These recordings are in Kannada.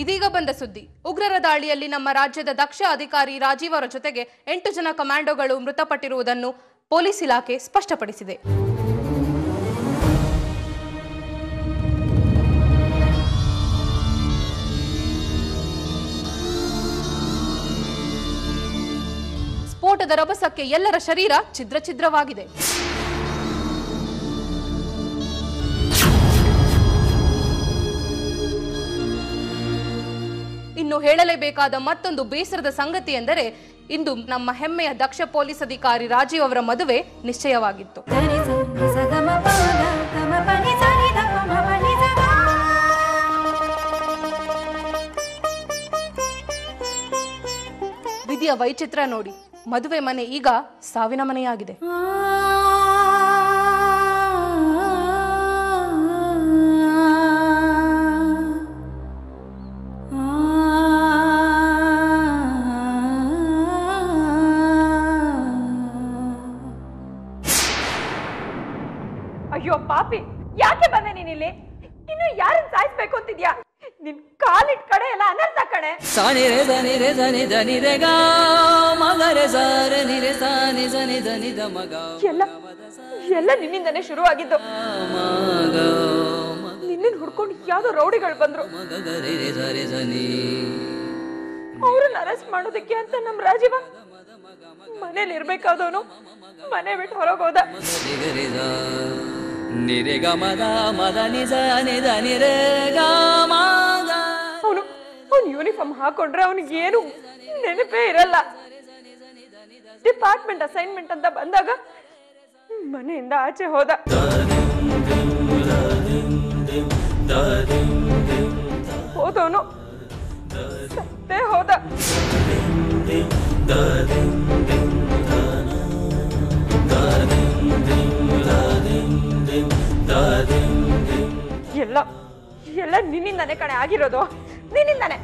ಇದೀಗ ಬಂದ ಸುದ್ದಿ ಉಗ್ರರ ದಾಳಿಯಲ್ಲಿ ನಮ್ಮ ರಾಜ್ಯದ ದಕ್ಷ ಅಧಿಕಾರಿ ರಾಜೀವ್ ಅವರ ಜೊತೆಗೆ ಎಂಟು ಜನ ಕಮಾಂಡೋಗಳು ಮೃತಪಟ್ಟಿರುವುದನ್ನು ಪೊಲೀಸ್ ಇಲಾಖೆ ಸ್ಪಷ್ಟಪಡಿಸಿದೆ ಸ್ಫೋಟದ ರಭಸಕ್ಕೆ ಎಲ್ಲರ ಶರೀರ ಛಿದ್ರ ಛಿದ್ರವಾಗಿದೆ ಇನ್ನು ಹೇಳಲೇಬೇಕಾದ ಮತ್ತೊಂದು ಬೇಸರದ ಸಂಗತಿ ಎಂದರೆ ಇಂದು ನಮ್ಮ ಹೆಮ್ಮೆಯ ದಕ್ಷ ಪೊಲೀಸ್ ಅಧಿಕಾರಿ ರಾಜೀವ್ ಅವರ ಮದುವೆ ನಿಶ್ಚಯವಾಗಿತ್ತು ಧನಿ ಸ ನಿ ಸ ಗ ಮ ಪ ಗ ಗ ಮ ಪ ನಿ ಸ ನಿ ದ ಪ ಮ ಪ ನಿ ಸ ಗ. ವಿಧಿಯ ವೈಚಿತ್ರ ನೋಡಿ ಮದುವೆ ಮನೆ ಈಗ ಸಾವಿನ ಮನೆಯಾಗಿದೆ ಆ ಅಯ್ಯೋ ಪಾಪಿ ಯಾಕೆ ಬಂದೆ ನೀನ್ ಇಲ್ಲಿ ಇನ್ನು ಯಾರನ್ನ ಸಾಯಿಸ್ಬೇಕು ಅಂತಿದ್ಯಾ ನಿನ್ ಕಾಲಿಟ್ ಕಡೆ ಎಲ್ಲ ಅನರ್ಥ ಕಣೆ ಸಾನಿ ರೇ ಧನಿ ರೇ ಧನಿ ಧನಿ ರೇ ಗ ಮಗ ರೇ ಸ ರೇ ನಿ ರೇ ಸಾನಿ ಧನಿ ಧನಿ ದ ಮಗ ಎಲ್ಲ ಎಲ್ಲ ನಿನ್ನಿಂದನೇ ಶುರು ಆಗಿದ್ದು ಮಗ ನಿನ್ನನ್ ಹುಡ್ಕೊಂಡು ಯಾವ್ದೋ ರೌಡಿಗಳು ಬಂದ್ರು ಮಗ ಗ ರೇ ರೇ ಸ ರೇ ಸ ನೀ ಅವ್ರನ್ನ ಅರೆಸ್ಟ್ ಮಾಡೋದಕ್ಕೆ ಅಂತ ನಮ್ ರಾಜೀವ ಮನೇಲಿ ಇರ್ಬೇಕಾದವನು ಮನೆ ಬಿಟ್ಟು ಹೊರಗೆ ಹೋದ ಮಗ ರೇ ಗ ರೇ ಸ ನಿ ರೇ ಗ ಮದ ಮದ ನಿ ಸ ನಿ ದ ನಿ ರೇ ಗ ಮಗ ಅವನು ಅವ್ನು ಯೂನಿಫಾರ್ಮ್ ಹಾಕೊಂಡ್ರೆ ಅವನಿಗೆ ಏನು ನೆನಪೇ ಇರಲ್ಲ ಡಿಪಾರ್ಟ್ಮೆಂಟ್ ಅಸೈನ್ಮೆಂಟ್ ಅಂತ ಬಂದಾಗ ಮನೆಯಿಂದ ಆಚೆ ಹೋದ ಹೋದವನು ಸತ್ತೇ ಹೋದ ಎಲ್ಲ ಎಲ್ಲ ನಿನ್ನಿಂದಾನೆ ಕಣೆ ಆಗಿರೋದು ನಿನ್ನಿಂದಾನೆ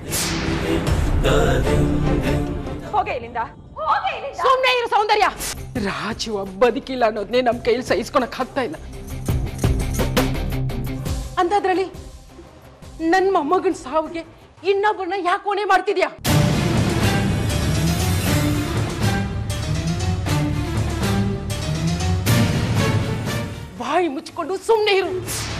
ಹೋಗೆ ಇಲ್ಲಿಂದ ಹೋಗೆ ಇಲ್ಲಿಂದ ಸುಮ್ಮನೆ ಇರೋ ಸೌಂದರ್ಯ ರಾಜೀವ ಬದುಕಿಲ್ಲ ಅನ್ನೋದನ್ನೇ ನಮ್ಮ ಕೈಯಲ್ಲಿ ಸಹಿಸ್ಕೊಳಕ್ ಆಗ್ತಾ ಇಲ್ಲ ಅಂಥದ್ರಲ್ಲಿ ನನ್ನ ಮೊಮ್ಮಗನ ಸಾವಿಗೆ ಇನ್ನೊಬ್ಬರನ್ನ ಯಾಕೆ ಹೊಣೆ ಮಾಡ್ತಿದ್ಯಾ ಬಾಯಿ ಮುಚ್ಕೊಂಡು ಸುಮ್ಮನೆ ಇರು